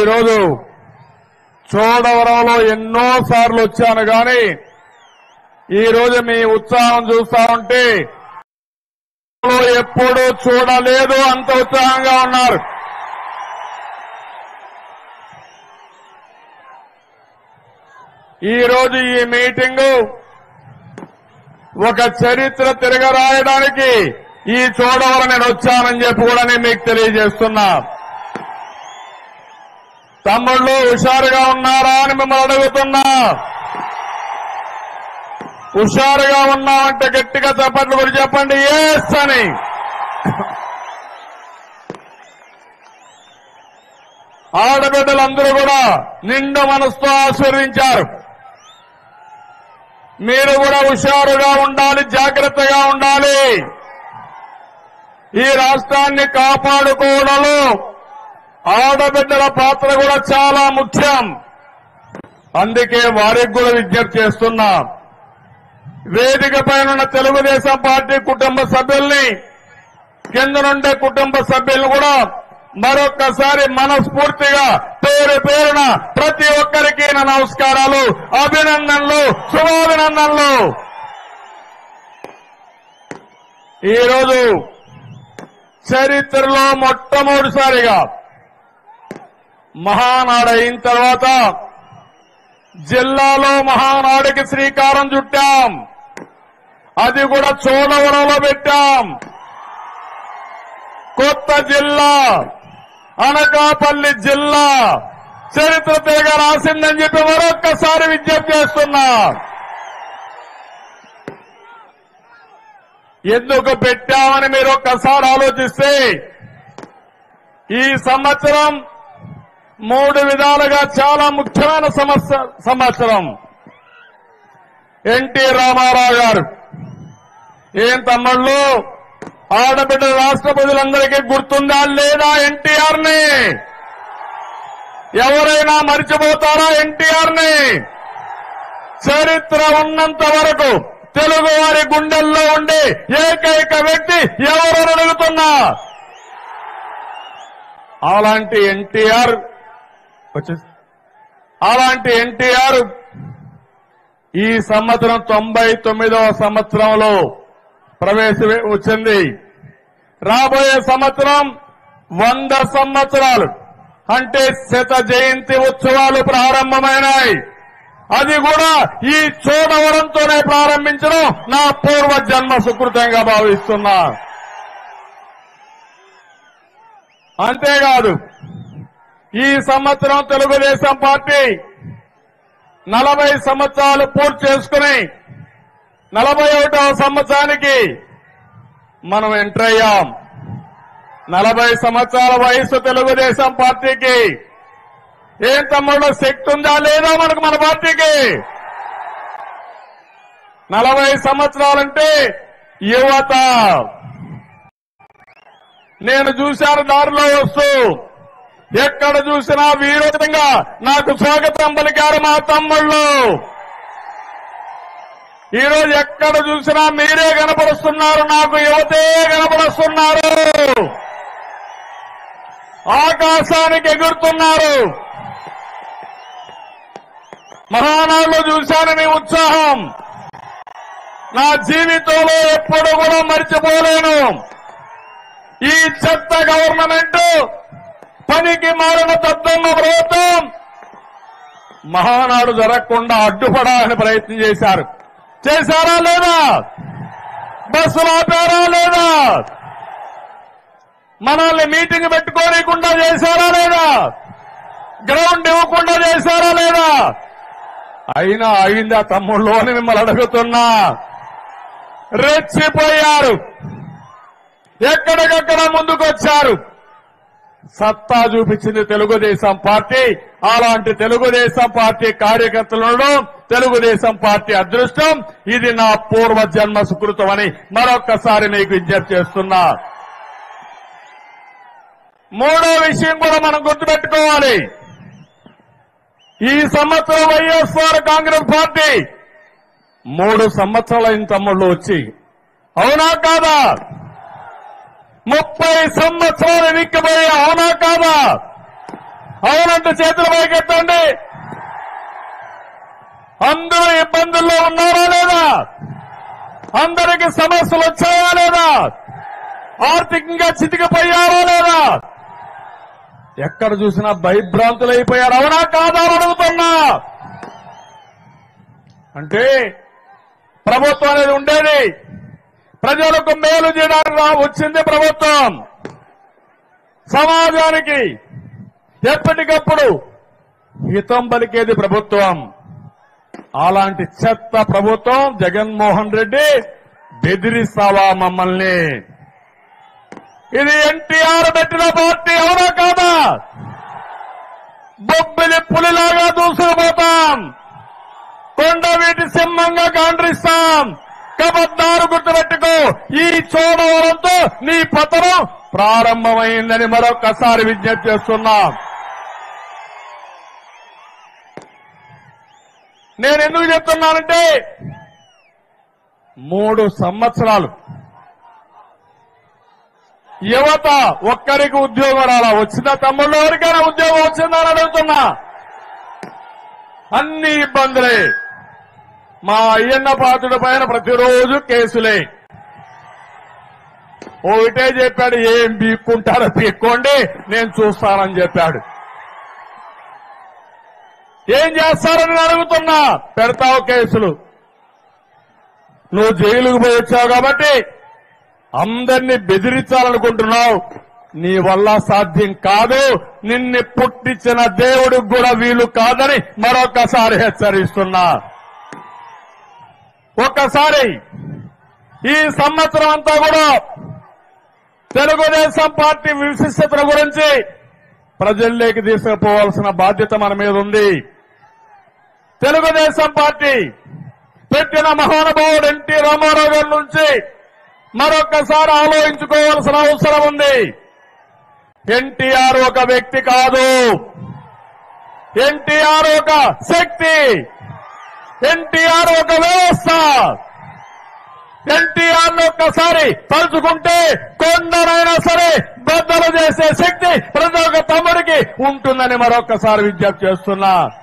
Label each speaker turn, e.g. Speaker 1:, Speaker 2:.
Speaker 1: ఈరోజు చోడవరంలో ఎన్నో సార్లు వచ్చాను కానీ ఈ రోజు మీ ఉత్సాహం చూస్తా ఉంటే ఎప్పుడూ చూడలేదు అంత ఉత్సాహంగా ఉన్నారు ఈ రోజు ఈ మీటింగు ఒక చరిత్ర తిరగరాయడానికి ఈ చోడవరం నేను వచ్చానని చెప్పి కూడా నేను మీకు తెలియజేస్తున్నా తమ్ముళ్ళు హుషారుగా ఉన్నారా అని మిమ్మల్ని అడుగుతున్నా హుషారుగా ఉన్నామంటే గట్టిగా చప్పట్లు కూడా చెప్పండి ఎస్ అని ఆడబిడ్డలందరూ కూడా నిండు మనసుతో ఆశీర్వించారు మీరు కూడా హుషారుగా ఉండాలి జాగ్రత్తగా ఉండాలి ఈ రాష్ట్రాన్ని కాపాడుకోవడంలో ఆడబిడ్డల పాత్ర కూడా చాలా ముఖ్యం అందుకే వారికి కూడా విజ్ఞప్తి చేస్తున్నా వేదిక పైన ఉన్న తెలుగుదేశం పార్టీ కుటుంబ సభ్యుల్ని కింద నుండే కుటుంబ సభ్యులను కూడా మరొక్కసారి మనస్ఫూర్తిగా పేరు పేరున ప్రతి ఒక్కరికి నా నమస్కారాలు అభినందనలు శుభాభినందనలు ఈరోజు చరిత్రలో మొట్టమొదటిసారిగా మహానాడు అయిన తర్వాత జిల్లాలో మహానాడుకి శ్రీకారం చుట్టాం అది కూడా చోడవరంలో పెట్టాం కొత్త జిల్లా అనకాపల్లి జిల్లా చరిత్ర తిరగ రాసిందని చెప్పి మరొక్కసారి విజ్ఞప్తి చేస్తున్నా ఎందుకు పెట్టామని మీరు ఒక్కసారి ఆలోచిస్తే ఈ సంవత్సరం మూడు విధాలుగా చాలా ముఖ్యమైన సమస్య సంవత్సరం ఎన్టీ రామారావు గారు ఏం తమ్ముళ్ళు ఆడబిడ్డ రాష్ట్ర ప్రజలందరికీ గుర్తుందా లేదా ఎన్టీఆర్ ని ఎవరైనా మర్చిపోతారా ఎన్టీఆర్ ని చరిత్ర ఉన్నంత వరకు తెలుగు వారి గుండెల్లో ఉండే ఏకైక వ్యక్తి ఎవరు అడుగుతున్నా అలాంటి ఎన్టీఆర్ వచ్చేసి అలాంటి ఎన్టీఆర్ ఈ సంవత్సరం తొంభై తొమ్మిదవ సంవత్సరంలో ప్రవేశ వచ్చింది రాబోయే సంవత్సరం వంద సంవత్సరాలు అంటే శత జయంతి ఉత్సవాలు ప్రారంభమైనాయి అది కూడా ఈ చోడవరంతోనే ప్రారంభించడం నా పూర్వ జన్మ సుకృతంగా భావిస్తున్నా అంతేకాదు ఈ సంవత్సరం తెలుగుదేశం పార్టీ నలభై సంవత్సరాలు పూర్తి చేసుకుని నలభై ఒకటవ సంవత్సరానికి మనం ఎంటర్ అయ్యాం నలభై సంవత్సరాల వయసు తెలుగుదేశం పార్టీకి ఏం తమ్ముళ్ళు శక్తి ఉందా లేదా మనకు మన పార్టీకి నలభై సంవత్సరాలంటే యువత నేను చూశాను దారిలో వస్తూ ఎక్కడ చూసినా వీరోధంగా నాకు స్వాగతం పలికారు మా తమ్ముళ్ళు ఈ రోజు ఎక్కడ చూసినా మీరే కనపడుస్తున్నారు నాకు యువతే కనపడుస్తున్నారు ఆకాశానికి ఎగురుతున్నారు మహానాడులో చూశాను మీ ఉత్సాహం నా జీవితంలో ఎప్పుడు కూడా మర్చిపోలేను ఈ చెత్త గవర్నమెంట్ పనికి మారిన తత్వమ్మ ప్రభుత్వం మహానాడు జరగకుండా అడ్డుపడాలని ప్రయత్నం చేశారు చేశారా లేదా బస్సులు ఆపారా లేదా మనల్ని మీటింగ్ పెట్టుకోనికుండా చేశారా లేదా గ్రౌండ్ ఇవ్వకుండా చేశారా లేదా అయినా అయిందా తమ్ముళ్ళు అని మిమ్మల్ని అడుగుతున్నా రెచ్చిపోయారు ఎక్కడికక్కడ ముందుకొచ్చారు సత్తా చూపించింది తెలుగుదేశం పార్టీ అలాంటి తెలుగుదేశం పార్టీ కార్యకర్తలను తెలుగుదేశం పార్టీ అదృష్టం ఇది నా పూర్వ జన్మ సుకృతం అని మరొక్కసారి మీకు విజ్ఞప్తి చేస్తున్నా మూడో విషయం కూడా మనం గుర్తుపెట్టుకోవాలి ఈ సంవత్సరం వైఎస్ఆర్ కాంగ్రెస్ పార్టీ మూడు సంవత్సరాలైన తమ్ముళ్ళు వచ్చి అవునా కాదా ముప్పై సంవత్సరాలు వెనక్కిపోయి అవునా కాదా అవునంటే చేతులు పైకెత్తండి అందరూ ఇబ్బందుల్లో ఉన్నారా లేదా అందరికి సమస్యలు వచ్చాయా లేదా ఆర్థికంగా చితికిపోయారా లేదా ఎక్కడ చూసినా భయభ్రాంతులు అయిపోయారు అవునా కాదా అని అడుగుతున్నా అంటే ప్రభుత్వం అనేది ఉండేది ప్రజలకు మేలు చేయడానికి రా- వచ్చింది ప్రభుత్వం సమాజానికి ఎప్పటికప్పుడు హితం పలికేది ప్రభుత్వం అలాంటి చెత్త ప్రభుత్వం జగన్మోహన్ రెడ్డి బెదిరిస్తావా మమ్మల్ని ఇది ఎన్టీఆర్ పెట్టిన పార్టీ అవునా కాదా బొబ్బిలి పులిలాగా దూసుకుపోతాం కొండవీటి సింహంగా కాండ్రిస్తాం కబద్దారు గుర్తుపెట్టుకో ఈ చోడవరంతో నీ పతనం ప్రారంభమైందని మరొకసారి విజ్ఞప్తి చేస్తున్నాం నేను ఎందుకు చెప్తున్నానంటే మూడు సంవత్సరాలు యువత ఒక్కరికి ఉద్యోగం రాలా వచ్చిన తమ్ముళ్ళు ఎవరికైనా ఉద్యోగం వచ్చిందని అడుగుతున్నా అన్ని ఇబ్బందులే మా అయ్యన్న పాత్రుడి పైన ప్రతిరోజు కేసులే ఒకటే చెప్పాడు ఏం బీక్కుంటారో పీక్కోండి నేను చూస్తానని చెప్పాడు ఏం చేస్తారని నేను అడుగుతున్నా పెడతావు కేసులు నువ్వు జైలుకు పోయి వచ్చావు కాబట్టి అందరినీ బెదిరించాలనుకుంటున్నావు నీ వల్ల సాధ్యం కాదు నిన్ను పుట్టించిన దేవుడికి కూడా వీలు కాదని మరొకసారి హెచ్చరిస్తున్నా ఒక్కసారి ఈ సంవత్సరం అంతా కూడా తెలుగుదేశం పార్టీ విశిష్టతల గురించి ప్రజల్లోకి తీసుకుపోవాల్సిన బాధ్యత మన మీద ఉంది తెలుగుదేశం పార్టీ పెట్టిన మహానుభావుడు ఎన్టీ రామారావు గారి నుంచి మరొక్కసారి ఆలోచించుకోవాల్సిన అవసరం ఉంది ఎన్టీఆర్ ఒక వ్యక్తి కాదు ఎన్టీఆర్ ఒక శక్తి ఎన్టీఆర్ ఒక వ్యవస్థ ఎన్టీఆర్ ఒక్కసారి తలుచుకుంటే కొండనైనా సరే బద్దలు చేసే శక్తి ప్రతి ఒక్క తమ్ముడికి ఉంటుందని మరొక్కసారి విజ్ఞప్తి చేస్తున్నా